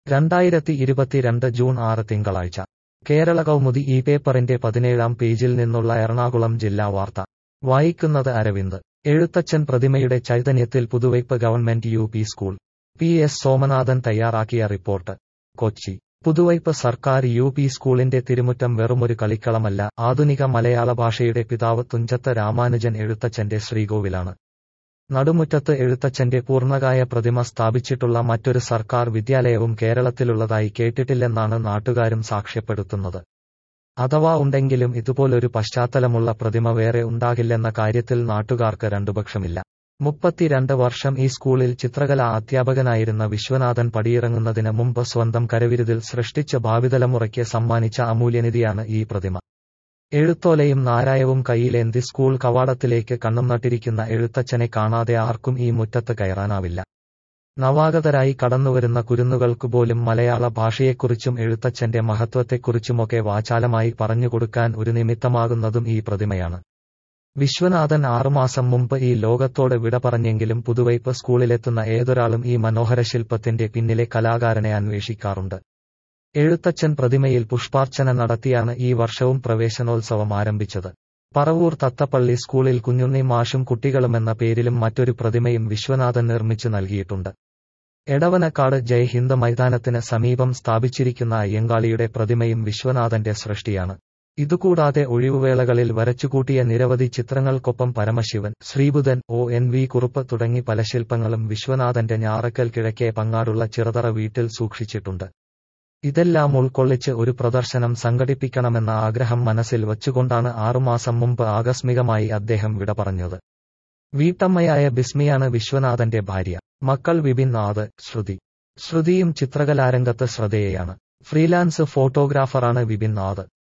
രണ്ടായിരത്തി ഇരുപത്തിരണ്ട് ജൂൺ ആറ് തിങ്കളാഴ്ച കേരള കൗമുദി ഈ പേപ്പറിന്റെ പതിനേഴാം പേജിൽ നിന്നുള്ള എറണാകുളം ജില്ലാ വാർത്ത വായിക്കുന്നത് അരവിന്ദ് എഴുത്തച്ഛൻ പ്രതിമയുടെ ചൈതന്യത്തിൽ Puthuvype government U P school P S Somanathan തയ്യാറാക്കിയ റിപ്പോർട്ട് കൊച്ചി പുതുവൈപ്പ് സർക്കാർ യു പി സ്കൂളിന്റെ തിരുമുറ്റം വെറുമൊരു കളിക്കളമല്ല ആധുനിക മലയാള ഭാഷയുടെ പിതാവ് തുഞ്ചത്ത് രാമാനുജൻ എഴുത്തച്ഛന്റെ ശ്രീകോവിലാണ് നടുമുറ്റത്ത് എഴുത്തച്ഛന്റെ പൂർണ്ണകായ പ്രതിമ സ്ഥാപിച്ചിട്ടുള്ള മറ്റൊരു സർക്കാർ വിദ്യാലയവും കേരളത്തിലുള്ളതായി കേട്ടിട്ടില്ലെന്നാണ് നാട്ടുകാരും സാക്ഷ്യപ്പെടുത്തുന്നത് അഥവാ ഉണ്ടെങ്കിലും ഇതുപോലൊരു പശ്ചാത്തലമുള്ള പ്രതിമ വേറെ ഉണ്ടാകില്ലെന്ന കാര്യത്തിൽ നാട്ടുകാർക്ക് രണ്ടുപക്ഷമില്ല മുപ്പത്തിരണ്ട് വർഷം ഈ സ്കൂളിൽ ചിത്രകലാ അധ്യാപകനായിരുന്ന വിശ്വനാഥൻ പടിയിറങ്ങുന്നതിന് മുമ്പ് സ്വന്തം കരവിരുതിൽ സൃഷ്ടിച്ച ഭാവിതലമുറയ്ക്ക് സമ്മാനിച്ച അമൂല്യനിധിയാണ് ഈ പ്രതിമ എഴുത്തോലയും നാരായവും കയ്യിലേന്തി സ്കൂൾ കവാടത്തിലേക്ക് കണ്ണും നട്ടിരിക്കുന്ന എഴുത്തച്ഛനെ കാണാതെ ആർക്കും ഈ മുറ്റത്ത് കയറാനാവില്ല നവാഗതരായി കടന്നുവരുന്ന കുരുന്നുകൾക്കുപോലും മലയാള ഭാഷയെക്കുറിച്ചും എഴുത്തച്ഛന്റെ മഹത്വത്തെക്കുറിച്ചുമൊക്കെ വാചാലമായി പറഞ്ഞുകൊടുക്കാൻ ഒരു നിമിത്തമാകുന്നതും ഈ പ്രതിമയാണ് വിശ്വനാഥൻ ആറുമാസം മുമ്പ് ഈ ലോകത്തോട് വിട പറഞ്ഞെങ്കിലും പുതുവൈപ്പ് സ്കൂളിലെത്തുന്ന ഏതൊരാളും ഈ മനോഹര ശില്പത്തിന്റെ പിന്നിലെ കലാകാരനെ അന്വേഷിക്കാറുണ്ട് എഴുത്തച്ഛൻ പ്രതിമയിൽ പുഷ്പാർച്ചന നടത്തിയാണ് ഈ വർഷവും പ്രവേശനോത്സവം ആരംഭിച്ചത് പറവൂർ തത്തപ്പള്ളി സ്കൂളിൽ കുഞ്ഞുണ്ണി മാഷും കുട്ടികളുമെന്ന പേരിലും മറ്റൊരു പ്രതിമയും വിശ്വനാഥൻ നിർമ്മിച്ചു നൽകിയിട്ടുണ്ട് എടവനക്കാട് ജയ് ഹിന്ദ് മൈതാനത്തിന് സമീപം സ്ഥാപിച്ചിരിക്കുന്ന അയ്യങ്കാളിയുടെ പ്രതിമയും വിശ്വനാഥന്റെ സൃഷ്ടിയാണ് ഇതുകൂടാതെ ഒഴിവുവേളകളിൽ വരച്ചുകൂട്ടിയ നിരവധി ചിത്രങ്ങൾക്കൊപ്പം Paramashivan Sreebudhan O N V Kurup തുടങ്ങി പല ശില്പങ്ങളും വിശ്വനാഥന്റെ ഞാറക്കൽ കിഴക്കേ പങ്ങാടുള്ള ചിറതറ വീട്ടിൽ സൂക്ഷിച്ചിട്ടുണ്ട് ഇതെല്ലാം ഉൾക്കൊള്ളിച്ച് ഒരു പ്രദർശനം സംഘടിപ്പിക്കണമെന്ന ആഗ്രഹം മനസ്സിൽ വച്ചുകൊണ്ടാണ് ആറുമാസം മുമ്പ് ആകസ്മികമായി അദ്ദേഹം വിട പറഞ്ഞത് വീട്ടമ്മയായ ബിസ്മിയാണ് വിശ്വനാഥന്റെ ഭാര്യ മക്കൾ വിപിൻ നാഥ് ശ്രുതി ശ്രുതിയും ചിത്രകലാരംഗത്ത് ശ്രദ്ധേയയാണ് ഫ്രീലാൻസ് ഫോട്ടോഗ്രാഫറാണ് വിപിൻ നാഥ്